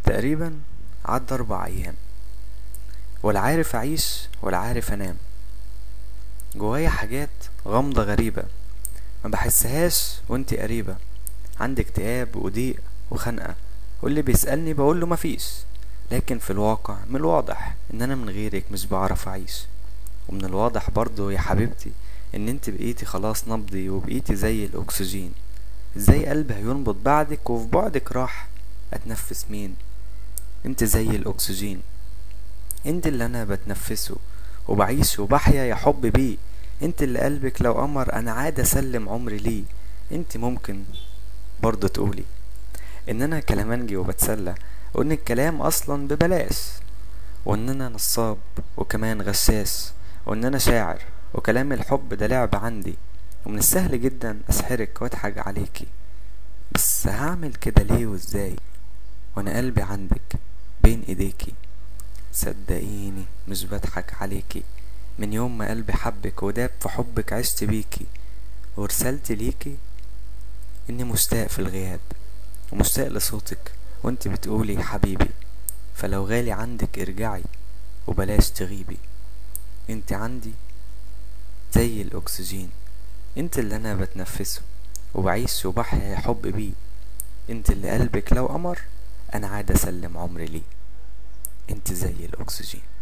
تقريبا عدى أربع أيام ولا عارف أعيش ولا عارف أنام جوايا حاجات غامضة غريبة ما بحسهاش وانتي قريبة عندي اكتئاب وضيق وخنقة واللي بيسألني بقوله مفيش لكن في الواقع من الواضح ان انا من غيرك مش بعرف اعيش ومن الواضح برضو يا حبيبتي ان انت بقيتي خلاص نبضي وبقيتي زي الاكسجين ازاي قلبي هينبض بعدك وفي بعدك راح اتنفس مين انت زي الاكسجين انت اللي انا بتنفسه وبعيش وبحيا يا حب بيه انت اللي قلبك لو قمر انا عاد اسلم عمري ليه انت ممكن برضه تقولي ان انا كلامنجي وبتسلى وان الكلام اصلا ببلاش وان انا نصاب وكمان غشاش وان انا شاعر وكلام الحب ده لعب عندي ومن السهل جدا اسحرك واضحك عليكي بس هعمل كده ليه وازاي وانا قلبي عندك بين ايديكي صدقيني مش بضحك عليكي من يوم ما قلبي حبك وداب في حبك عشت بيكي ورسالتي ليكي اني مشتاق في الغياب ومشتاق لصوتك وانت بتقولي حبيبي فلو غالي عندك ارجعي وبلاش تغيبي انت عندي زي الاكسجين انت اللي انا بتنفسه وبعيش وبحيا حب بيه انت اللي قلبك لو قمر انا عاد اسلم عمري ليه انت زي الاكسجين